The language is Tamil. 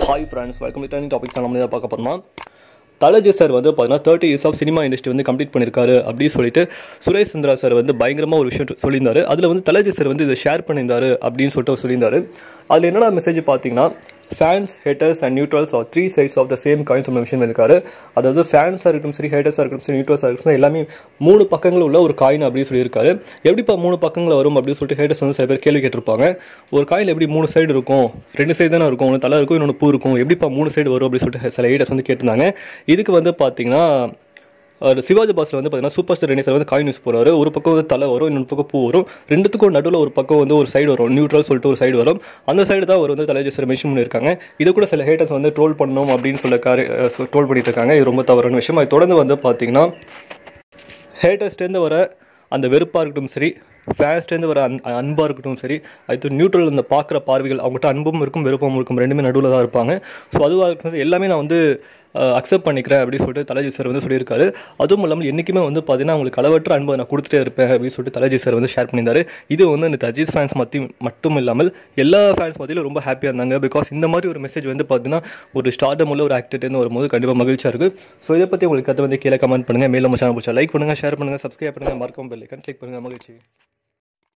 hi friends welcome to topics நம்ம இதை பார்க்க போகிறோமா தலஜி சார் வந்து பார்த்தீங்கன்னா thirty years of cinema industry வந்து கம்ப்ளீட் பண்ணியிருக்காரு அப்படின்னு சொல்லிட்டு சுரேஷ் சந்திரா சார் வந்து பயங்கரமாக ஒரு விஷயம் சொல்லியிருந்தாரு அதில் வந்து தலஜி சார் வந்து இதை ஷேர் பண்ணியிருந்தாரு அப்படின்னு சொல்லிட்டு அவர் சொல்லியிருந்தாரு அதில் என்னென்ன மெசேஜ் பார்த்தீங்கன்னா fans haters and neutrals are three sides of the same coin சொல்ல விஷயம் இருக்காரு அதாவது ஃபேன்ஸாக இருக்கட்டும் சரி ஹேட்டர்ஸாக இருக்கட்டும் சரி நியூட்ரல்ஸாக இருக்கட்டும் எல்லாமே மூணு பக்கங்கள் உள்ள ஒரு காயின் அப்படின்னு சொல்லியிருக்காரு எப்படிப்பா மூணு பக்கங்கள் வரும் அப்படின்னு சொல்லிட்டு ஹேட்டர்ஸ் வந்து சில பேர் கேள்வி கேட்டிருப்பாங்க ஒரு காயின் எப்படி மூணு சைடு இருக்கும் ரெண்டு சைடு தானே இருக்கும் ஒன்று தலை இருக்கும் இன்னொன்று பூ இருக்கும் எப்படிப்பா மூணு சைடு வரும் அப்படின்னு சொல்லிட்டு சில ஹேட்டர்ஸ் வந்து கேட்டிருந்தாங்க இதுக்கு வந்து பார்த்தீங்கன்னா அவர் சிவாஜி பாஸில் வந்து பார்த்தீங்கன்னா சூப்பர் ஸ்டார் ரெனிசர் வந்து காயின் யூஸ் போகிறாரு ஒரு பக்கம் வந்து தலை வரும் இன்னொரு பக்கம் பூ வரும் ரெண்டுத்துக்கும் நடுவில் ஒரு பக்கம் வந்து ஒரு சைடு வரும் நியூட்ரல் சொல்லிட்டு ஒரு சைடு வரும் அந்த சைடு தான் அவர் வந்து தலைஜி சார் மென்ஷன் பண்ணியிருக்காங்க இது கூட சில ஹேட்டர்ஸ் வந்து ட்ரோல் பண்ணணும் அப்படின்னு சொல்ல காரி ட்ரோல் பண்ணிட்டு இருக்காங்க இது ரொம்ப தவறான விஷயம் அது தொடர்ந்து வந்து பார்த்தீங்கன்னா ஹேட்டர்ஸ்டேருந்து வர அந்த வெறுப்பாக இருக்கட்டும் சரி ஃபேன்ஸ்டேருந்து வர அன் அன்பாக இருக்கட்டும் சரி அது நியூட்ரல் இந்த பார்க்குற பார்வைகள் அவங்ககிட்ட அன்பும் இருக்கும் வெறுப்பும் இருக்கும் ரெண்டுமே நடுவில் தான் இருப்பாங்க ஸோ அதுவாக இருக்கட்டும் எல்லாமே நான் வந்து அக்செப்ட் பண்ணிக்கிறேன் அப்படின்னு சொல்லிட்டு தலஜி சார் வந்து சொல்லியிருக்காரு அதுவும் இல்லாமல் என்றைக்குமே வந்து பார்த்தீங்கன்னா உங்களுக்கு அளவற்ற அன்பை நான் கொடுத்துட்டே இருப்பேன் அப்படின்னு சொல்லிட்டு தலஜி சார் வந்து ஷேர் பண்ணியிருந்தாரு இது வந்து இந்த அஜித் ஃபேன்ஸ் மத்தி மட்டும் இல்லாமல் எல்லா ஃபேன்ஸ் மத்தியிலும் ரொம்ப ஹாப்பியாக இருந்தாங்க பிகாஸ் இந்த மாதிரி ஒரு மெசேஜ் வந்து பார்த்தீங்கன்னா ஒரு ஸ்டார்டம் உள்ள ஒரு ஆக்டர்லேருந்து வரும்போது கண்டிப்பாக மகிழ்ச்சியாக இருக்குது ஸோ இதை பற்றி உங்களுக்கு கதை வந்து கீழே கமெண்ட் பண்ணுங்கள் மேலும் சேனல் பிடிச்சா லைக் பண்ணுங்கள் ஷேர் பண்ணுங்கள் சப்ஸ்கிரைப் பண்ணுங்கள் மறக்காம பெல் ஐக்கன் கிளிக் பண்ணுங்கள் மகிழ்ச்சி